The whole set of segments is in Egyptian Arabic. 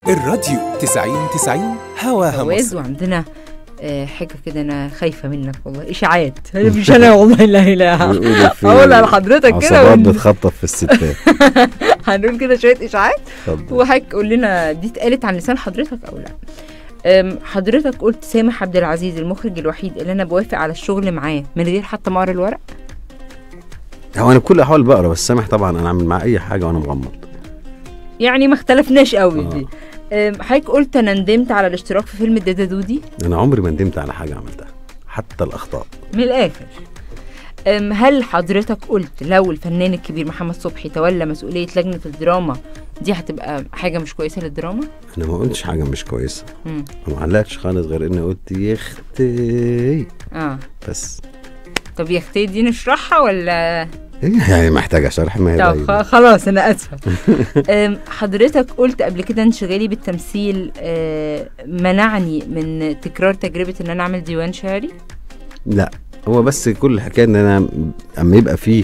الراديو 90 90 هواها جواز مصر وعندنا آه، حاجه كده انا خايفه منك والله اشاعات مش انا والله لا اله قولي في اقولها لحضرتك كده عصابات ون- بتخطف في الستات هنقول كده شويه اشاعات اتفضل وحضرتك قول لنا دي اتقالت عن لسان حضرتك او لا أم، حضرتك قلت سامح عبد العزيز المخرج الوحيد اللي انا بوافق على الشغل معاه من غير حتى ما اقرا الورق هو انا بكل الاحوال بقرا بس سامح طبعا انا اعمل معاه اي حاجه وانا مغمض يعني ما اختلفناش قوي آه. دي أم، حضرتك قلت انا ندمت على الاشتراك في فيلم الدادا دودي انا عمري ما ندمت على حاجه عملتها حتى الاخطاء من الاخر أم، هل حضرتك قلت لو الفنان الكبير محمد صبحي تولى مسؤوليه لجنه الدراما دي هتبقى حاجه مش كويسه للدراما انا ما قلتش حاجه مش كويسه مم. ما علقتش خالص غير اني قلت يا اختي اه بس طب يا اختي دي نشرحها ولا إيه يعني محتاجه شرح ما هي طب باينة. خ- خلاص انا اسفه أم، حضرتك قلت قبل كده انشغالي بالتمثيل آه، منعني من تكرار تجربه ان انا اعمل ديوان شعري لا هو بس كل الحكايه ان انا اما يبقى فيه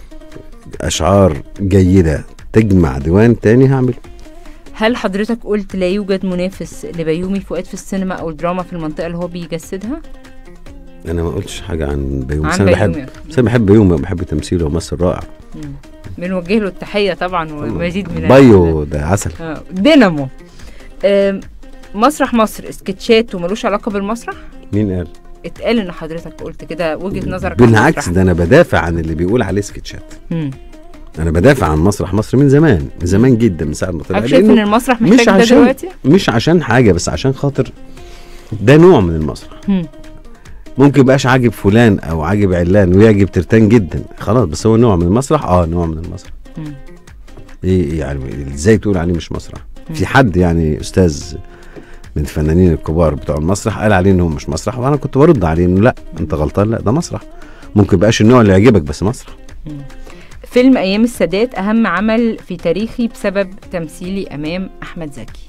اشعار جيده تجمع ديوان تاني هعمل هل حضرتك قلت لا يوجد منافس لبيومي فؤاد في السينما او الدراما في المنطقه اللي هو بيجسدها انا ما قلتش حاجه عن بيومي عن بس انا بحب بيومي بس انا بحب بيومي وبحب تمثيله وممثل رائع مم. بنوجه له التحيه طبعا ومزيد من بايو ده عسل آه، دينامو آم، مسرح مصر سكتشات وملوش علاقه بالمسرح مين قال اتقال ان حضرتك قلت كده وجهه نظرك عن بالعكس المسرح. ده انا بدافع عن اللي بيقول عليه سكتشات مم. انا بدافع عن مسرح مصر من زمان من زمان جدا من ساعه ما طلع حضرتك شايف ان لأنه المسرح مش محتاج ده عشان دلوقتي؟ مش عشان حاجه بس عشان خاطر ده نوع من المسرح مم. ممكن يبقاش عاجب فلان او عاجب علان ويعجب ترتان جدا خلاص بس هو نوع من المسرح اه نوع من المسرح مم. ايه يعني ازاي تقول عليه مش مسرح مم. في حد يعني استاذ من الفنانين الكبار بتوع المسرح قال عليه انه مش مسرح وانا كنت برد عليه انه لا انت غلطان لا ده مسرح ممكن يبقاش النوع اللي يعجبك بس مسرح مم. فيلم ايام السادات اهم عمل في تاريخي بسبب تمثيلي امام احمد زكي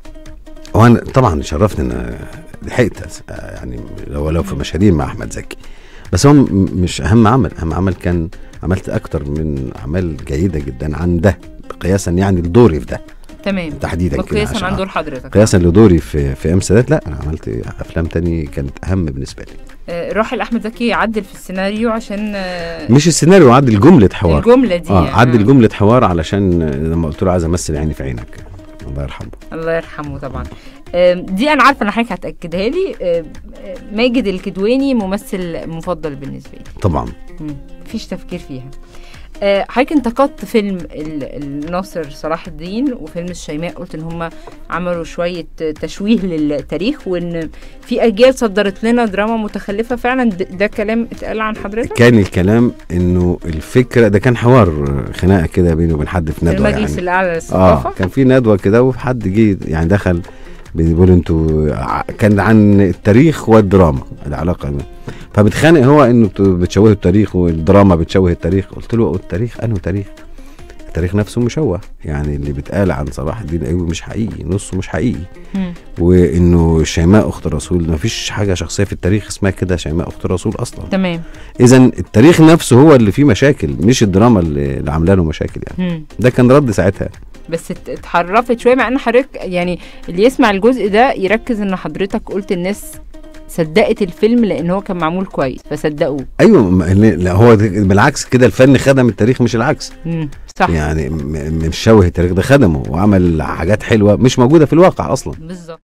هو انا طبعا شرفني ان لحقت آه، يعني لو لو في مشاهدين مع احمد زكي بس هو م- مش اهم عمل اهم عمل كان عملت اكتر من اعمال جيده جدا عن ده قياسا يعني لدوري في ده تمام تحديدا كده مقياسا عشان- عن دور حضرتك قياسا لدوري في في ام سادات لا انا عملت افلام تاني كانت اهم بالنسبه لي آه، راحل احمد زكي عدل في السيناريو عشان آه، مش السيناريو عدل جمله حوار الجمله دي اه يعني. عدل جمله حوار علشان آه، لما قلت له عايز امثل عيني في عينك الله يرحمه الله يرحمه طبعا آم، دي انا عارفه ان حضرتك هتاكدها لي آم، آم، ماجد الكدواني ممثل مفضل بالنسبه لي طبعا مم، مفيش تفكير فيها آه، حضرتك انتقدت فيلم ال- الناصر صلاح الدين وفيلم الشيماء قلت ان هم عملوا شويه تشويه للتاريخ وان في اجيال صدرت لنا دراما متخلفه فعلا ده, ده كلام اتقال عن حضرتك كان الكلام انه الفكره ده كان حوار آه، خناقه كده بيني وبين حد في ندوه المجلس يعني الاعلى اه للثقافه كان في ندوه كده وفي حد جه يعني دخل بيقول انتوا ع- كان عن التاريخ والدراما العلاقه بينهم. فبتخانق هو انه انتوا بتشوهوا التاريخ والدراما بتشوه التاريخ قلت له التاريخ انه تاريخ التاريخ نفسه مشوه يعني اللي بيتقال عن صلاح الدين الايوبي مش حقيقي نصه مش حقيقي مم. وانه شيماء اخت الرسول ما فيش حاجه شخصيه في التاريخ اسمها كده شيماء اخت الرسول اصلا تمام اذا التاريخ نفسه هو اللي فيه مشاكل مش الدراما اللي اللي عامله له مشاكل يعني مم. ده كان رد ساعتها بس ات- اتحرفت شويه مع ان حضرتك يعني اللي يسمع الجزء ده يركز ان حضرتك قلت الناس صدقت الفيلم لان هو كان معمول كويس فصدقوه ايوه ما- لا هو ده- بالعكس كده الفن خدم التاريخ مش العكس مم. صح يعني م- م- مش شوه التاريخ ده خدمه وعمل حاجات حلوه مش موجوده في الواقع اصلا بالظبط